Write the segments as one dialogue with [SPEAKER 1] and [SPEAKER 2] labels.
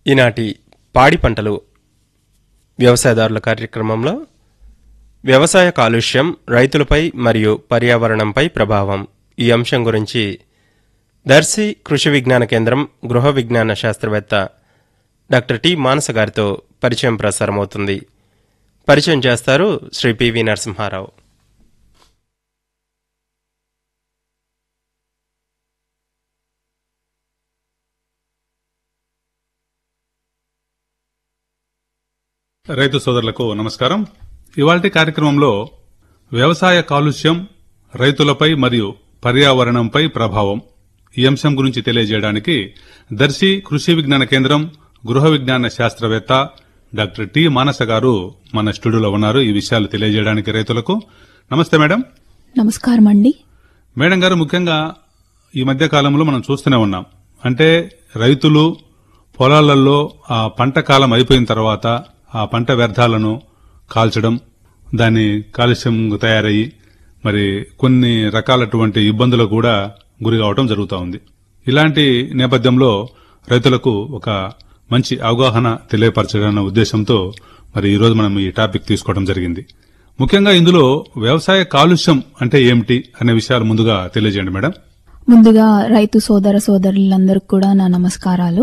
[SPEAKER 1] ఈనాటి పాడి పంటలు వ్యవసాయదారుల కార్యక్రమంలో వ్యవసాయ కాలుష్యం రైతులపై మరియు పర్యావరణంపై ప్రభావం ఈ అంశం గురించి దర్శి కృషి విజ్ఞాన కేంద్రం గృహ విజ్ఞాన శాస్త్రవేత్త డాక్టర్ టి మానస గారితో పరిచయం ప్రసారమవుతుంది పరిచయం చేస్తారు శ్రీ పివి నరసింహారావు
[SPEAKER 2] రైతు సోదరులకు నమస్కారం ఇవాల్టి కార్యక్రమంలో వ్యవసాయ కాలుష్యం రైతులపై మరియు పర్యావరణంపై ప్రభావం ఈ అంశం గురించి తెలియజేయడానికి దర్శి కృషి విజ్ఞాన కేంద్రం గృహ విజ్ఞాన శాస్త్రవేత్త డాక్టర్ టి మానస గారు మన స్టూడియోలో ఉన్నారు ఈ విషయాలు తెలియజేయడానికి రైతులకు నమస్తే మేడం
[SPEAKER 3] నమస్కారం అండి
[SPEAKER 2] మేడం గారు ముఖ్యంగా ఈ మధ్య కాలంలో మనం చూస్తూనే ఉన్నాం అంటే రైతులు పొలాలలో ఆ పంట కాలం అయిపోయిన తర్వాత ఆ పంట వ్యర్థాలను కాల్చడం దాని కాలుష్యం తయారయ్యి మరి కొన్ని రకాలటువంటి ఇబ్బందులకు కూడా గురి కావడం జరుగుతూ ఉంది ఇలాంటి నేపథ్యంలో రైతులకు ఒక మంచి అవగాహన తెలియపరచాలన్న ఉద్దేశంతో మరి ఈరోజు మనం ఈ టాపిక్ తీసుకోవడం జరిగింది ముఖ్యంగా ఇందులో వ్యవసాయ కాలుష్యం అంటే ఏమిటి అనే విషయాలు ముందుగా తెలియజేయండి మేడం
[SPEAKER 3] ముందుగా రైతు సోదర సోదరులందరికీ కూడా నా నమస్కారాలు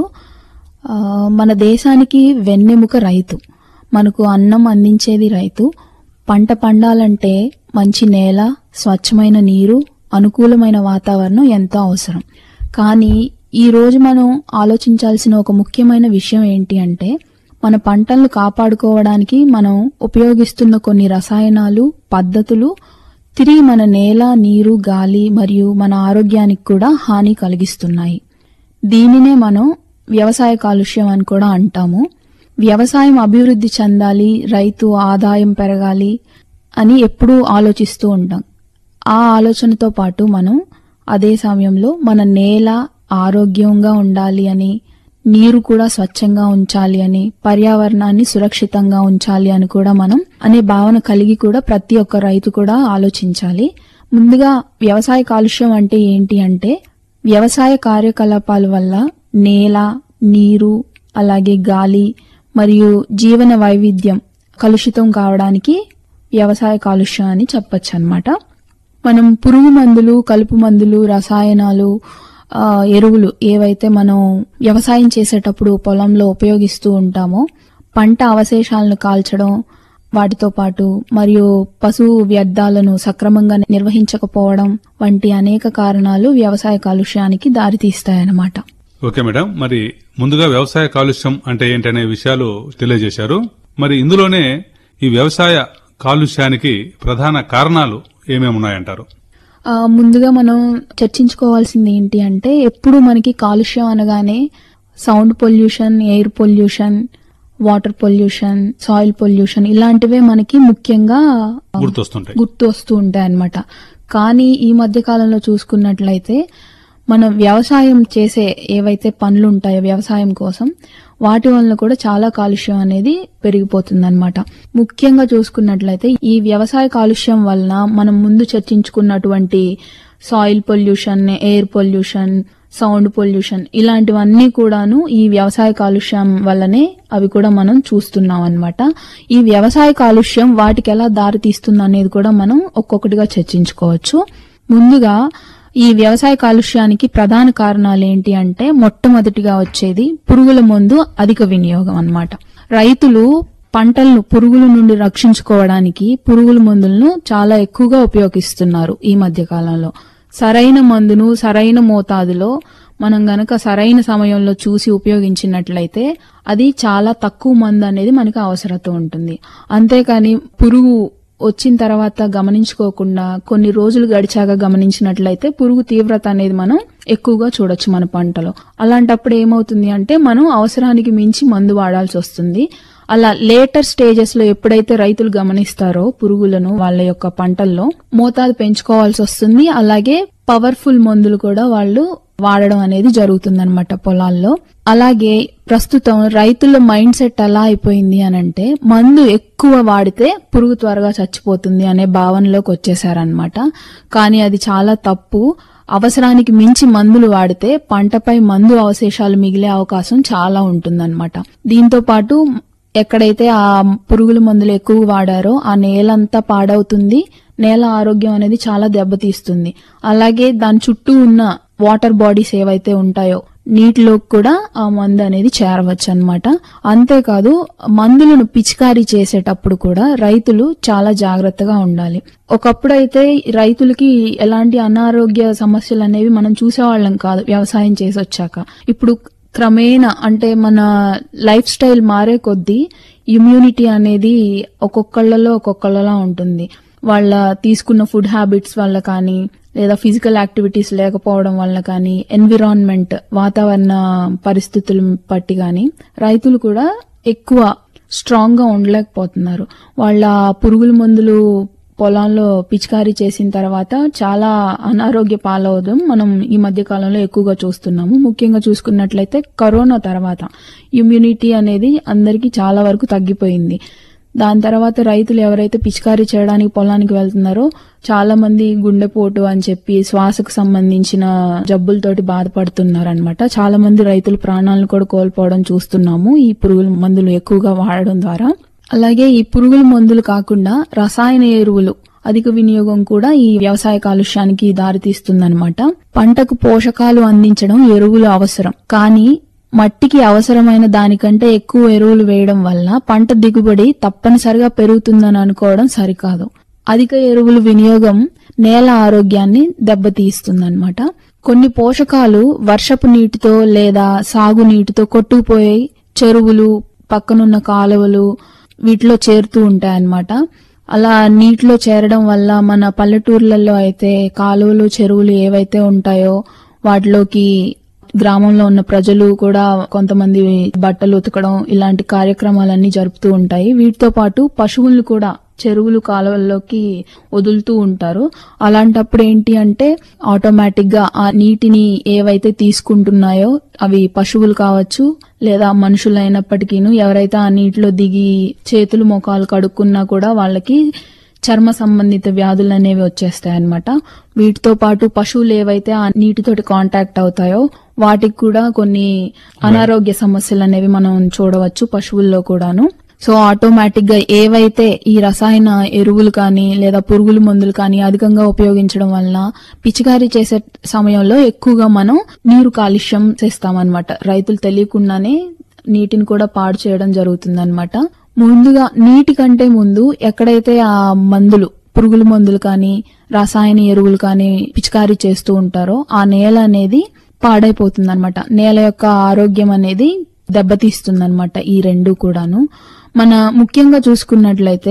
[SPEAKER 3] ఆ, మన దేశానికి వెన్నెముక రైతు మనకు అన్నం అందించేది రైతు పంట పండాలంటే మంచి నేల స్వచ్ఛమైన నీరు అనుకూలమైన వాతావరణం ఎంతో అవసరం కానీ ఈ రోజు మనం ఆలోచించాల్సిన ఒక ముఖ్యమైన విషయం ఏంటి అంటే మన పంటలను కాపాడుకోవడానికి మనం ఉపయోగిస్తున్న కొన్ని రసాయనాలు పద్ధతులు తిరిగి మన నేల నీరు గాలి మరియు మన ఆరోగ్యానికి కూడా హాని కలిగిస్తున్నాయి దీనినే మనం వ్యవసాయ కాలుష్యం అని కూడా అంటాము వ్యవసాయం అభివృద్ధి చెందాలి రైతు ఆదాయం పెరగాలి అని ఎప్పుడూ ఆలోచిస్తూ ఉంటాం ఆ ఆలోచనతో పాటు మనం అదే సమయంలో మన నేల ఆరోగ్యంగా ఉండాలి అని నీరు కూడా స్వచ్ఛంగా ఉంచాలి అని పర్యావరణాన్ని సురక్షితంగా ఉంచాలి అని కూడా మనం అనే భావన కలిగి కూడా ప్రతి ఒక్క రైతు కూడా ఆలోచించాలి ముందుగా వ్యవసాయ కాలుష్యం అంటే ఏంటి అంటే వ్యవసాయ కార్యకలాపాల వల్ల నేల నీరు అలాగే గాలి మరియు జీవన వైవిధ్యం కలుషితం కావడానికి వ్యవసాయ కాలుష్యం అని చెప్పొచ్చు అనమాట మనం పురుగు మందులు కలుపు మందులు రసాయనాలు ఆ, ఎరువులు ఏవైతే మనం వ్యవసాయం చేసేటప్పుడు పొలంలో ఉపయోగిస్తూ ఉంటామో పంట అవశేషాలను కాల్చడం వాటితో పాటు మరియు పశువు వ్యర్థాలను సక్రమంగా నిర్వహించకపోవడం వంటి అనేక కారణాలు వ్యవసాయ కాలుష్యానికి దారితీస్తాయన్నమాట
[SPEAKER 2] ఓకే మేడం మరి ముందుగా వ్యవసాయ కాలుష్యం అంటే ఏంటనే విషయాలు తెలియజేశారు మరి ఇందులోనే ఈ వ్యవసాయ కాలుష్యానికి ప్రధాన కారణాలు ఏమేమి ఉన్నాయంటారు
[SPEAKER 3] ఆ, ముందుగా మనం చర్చించుకోవాల్సింది ఏంటి అంటే ఎప్పుడు మనకి కాలుష్యం అనగానే sound pollution air pollution water pollution soil pollution ఇలాంటివే మనకి ముఖ్యంగా
[SPEAKER 2] గుర్తొస్తుంటాయి
[SPEAKER 3] గుర్తు వస్తూ ఉంటాయి అన్నమాట కానీ ఈ మధ్య కాలంలో చూసుకున్నట్లయితే మనం వ్యవసాయం చేసే ఏవైతే పనులు ఉంటాయో వ్యవసాయం కోసం వాటి వలన కూడా చాలా కాలుష్యం అనేది పెరిగిపోతుంది ముఖ్యంగా చూసుకున్నట్లయితే ఈ వ్యవసాయ కాలుష్యం వలన మనం ముందు చర్చించుకున్నటువంటి soil pollution air pollution sound pollution ఇలాంటివన్నీ కూడాను ఈ వ్యవసాయ కాలుష్యం వల్లనే అవి కూడా మనం చూస్తున్నాం అన్నమాట ఈ వ్యవసాయ కాలుష్యం వాటికి ఎలా దారితీస్తుంది అనేది కూడా మనం ఒక్కొక్కటిగా చర్చించుకోవచ్చు ముందుగా ఈ వ్యవసాయ కాలుష్యానికి ప్రధాన కారణాలు ఏంటి అంటే మొట్టమొదటిగా వచ్చేది పురుగుల మందు అధిక వినియోగం అన్నమాట రైతులు పంటలను పురుగుల నుండి రక్షించుకోవడానికి పురుగుల మందులను చాలా ఎక్కువగా ఉపయోగిస్తున్నారు ఈ మధ్య కాలంలో సరైన మందును సరైన మోతాదులో మనం గనక సరైన సమయంలో చూసి ఉపయోగించినట్లయితే అది చాలా తక్కువ మందు అనేది మనకు అవసరత ఉంటుంది అంతేకాని పురుగు వచ్చిన తర్వాత గమనించుకోకుండా కొన్ని రోజులు గడిచాక గమనించినట్లయితే పురుగు తీవ్రత అనేది మనం ఎక్కువగా చూడొచ్చు మన పంటలో అలాంటప్పుడు ఏమవుతుంది అంటే మనం అవసరానికి మించి మందు వాడాల్సి వస్తుంది అలా లేటర్ స్టేజెస్ లో ఎప్పుడైతే రైతులు గమనిస్తారో పురుగులను వాళ్ళ యొక్క పంటల్లో మోతాదు పెంచుకోవాల్సి వస్తుంది అలాగే పవర్ఫుల్ మందులు కూడా వాళ్ళు వాడడం అనేది జరుగుతుందన్నమాట పొలాల్లో అలాగే ప్రస్తుతం రైతుల మైండ్ సెట్ ఎలా అయిపోయింది అని అంటే మందు ఎక్కువ వాడితే పురుగు త్వరగా చచ్చిపోతుంది అనే భావనలోకి వచ్చేసారనమాట కానీ అది చాలా తప్పు అవసరానికి మించి మందులు వాడితే పంటపై మందు అవశేషాలు మిగిలే అవకాశం చాలా ఉంటుందన్నమాట దీంతో పాటు ఎక్కడైతే ఆ పురుగుల మందులు ఎక్కువ వాడారో ఆ నేలంతా పాడవుతుంది నేల ఆరోగ్యం అనేది చాలా దెబ్బతీస్తుంది అలాగే దాని చుట్టూ ఉన్న వాటర్ బాడీస్ ఏవైతే ఉంటాయో నీటిలో కూడా ఆ మందు అనేది చేరవచ్చు అనమాట అంతేకాదు మందులను పిచికారీ చేసేటప్పుడు కూడా రైతులు చాలా జాగ్రత్తగా ఉండాలి ఒకప్పుడు అయితే రైతులకి ఎలాంటి అనారోగ్య సమస్యలు అనేవి మనం చూసేవాళ్ళం కాదు వ్యవసాయం చేసి వచ్చాక ఇప్పుడు క్రమేణా అంటే మన లైఫ్ స్టైల్ మారే కొద్దీ ఇమ్యూనిటీ అనేది ఒక్కొక్కళ్ళలో ఒక్కొక్కళ్ళలా ఉంటుంది వాళ్ళ తీసుకున్న ఫుడ్ హ్యాబిట్స్ వల్ల కానీ లేదా ఫిజికల్ యాక్టివిటీస్ లేకపోవడం వల్ల కానీ ఎన్విరాన్మెంట్ వాతావరణ పరిస్థితులు బట్టి కానీ రైతులు కూడా ఎక్కువ స్ట్రాంగ్ గా ఉండలేకపోతున్నారు వాళ్ళ పురుగుల మందులు పొలాల్లో పిచికారీ చేసిన తర్వాత చాలా అనారోగ్య పాలవడం మనం ఈ మధ్య కాలంలో ఎక్కువగా చూస్తున్నాము ముఖ్యంగా చూసుకున్నట్లయితే కరోనా తర్వాత ఇమ్యూనిటీ అనేది అందరికీ చాలా వరకు తగ్గిపోయింది దాని తర్వాత రైతులు ఎవరైతే పిచికారీ చేయడానికి పొలానికి వెళ్తున్నారో చాలా మంది గుండెపోటు అని చెప్పి శ్వాసకు సంబంధించిన జబ్బులతోటి బాధపడుతున్నారు అనమాట చాలా మంది రైతులు ప్రాణాలను కూడా కోల్పోవడం చూస్తున్నాము ఈ పురుగుల మందులు ఎక్కువగా వాడడం ద్వారా అలాగే ఈ పురుగుల మందులు కాకుండా రసాయన ఎరువులు అధిక వినియోగం కూడా ఈ వ్యవసాయ కాలుష్యానికి దారితీస్తుందన్నమాట పంటకు పోషకాలు అందించడం ఎరువులు అవసరం కానీ మట్టికి అవసరమైన దానికంటే ఎక్కువ ఎరువులు వేయడం వల్ల పంట దిగుబడి తప్పనిసరిగా పెరుగుతుందని అనుకోవడం సరికాదు అధిక ఎరువుల వినియోగం నేల ఆరోగ్యాన్ని దెబ్బతీస్తుందన్నమాట కొన్ని పోషకాలు వర్షపు నీటితో లేదా సాగు నీటితో కొట్టుకుపోయి చెరువులు పక్కనున్న కాలువలు వీటిలో చేరుతూ ఉంటాయన్నమాట అలా నీటిలో చేరడం వల్ల మన పల్లెటూర్లలో అయితే కాలువలు చెరువులు ఏవైతే ఉంటాయో వాటిలోకి గ్రామంలో ఉన్న ప్రజలు కూడా కొంతమంది బట్టలు ఉతకడం ఇలాంటి కార్యక్రమాలన్నీ జరుపుతూ ఉంటాయి వీటితో పాటు పశువులు కూడా చెరువులు కాలువల్లోకి వదులుతూ ఉంటారు అలాంటప్పుడు ఏంటి అంటే ఆటోమేటిక్ గా ఆ నీటిని ఏవైతే తీసుకుంటున్నాయో అవి పశువులు కావచ్చు లేదా మనుషులైనప్పటికీను ఎవరైతే ఆ నీటిలో దిగి చేతులు మొఖాలు కడుక్కున్నా కూడా వాళ్ళకి చర్మ సంబంధిత వ్యాధులు అనేవి వచ్చేస్తాయి అనమాట వీటితో పాటు పశువులు ఏవైతే ఆ నీటితోటి కాంటాక్ట్ అవుతాయో వాటికి కూడా కొన్ని అనారోగ్య సమస్యలు అనేవి మనం చూడవచ్చు పశువుల్లో కూడాను సో ఆటోమేటిక్ గా ఏవైతే ఈ రసాయన ఎరువులు కానీ లేదా పురుగుల మందులు కానీ అధికంగా ఉపయోగించడం వలన పిచికారీ చేసే సమయంలో ఎక్కువగా మనం నీరు కాలుష్యం చేస్తామన్నమాట రైతులు తెలియకుండానే నీటిని కూడా పాడు చేయడం జరుగుతుందన్నమాట ముందుగా నీటి కంటే ముందు ఎక్కడైతే ఆ మందులు పురుగుల మందులు కానీ రసాయన ఎరువులు కానీ పిచికారీ చేస్తూ ఉంటారో ఆ నేల అనేది పాడైపోతుంది నేల యొక్క ఆరోగ్యం అనేది దెబ్బతీస్తుంది ఈ రెండు కూడాను మన ముఖ్యంగా చూసుకున్నట్లయితే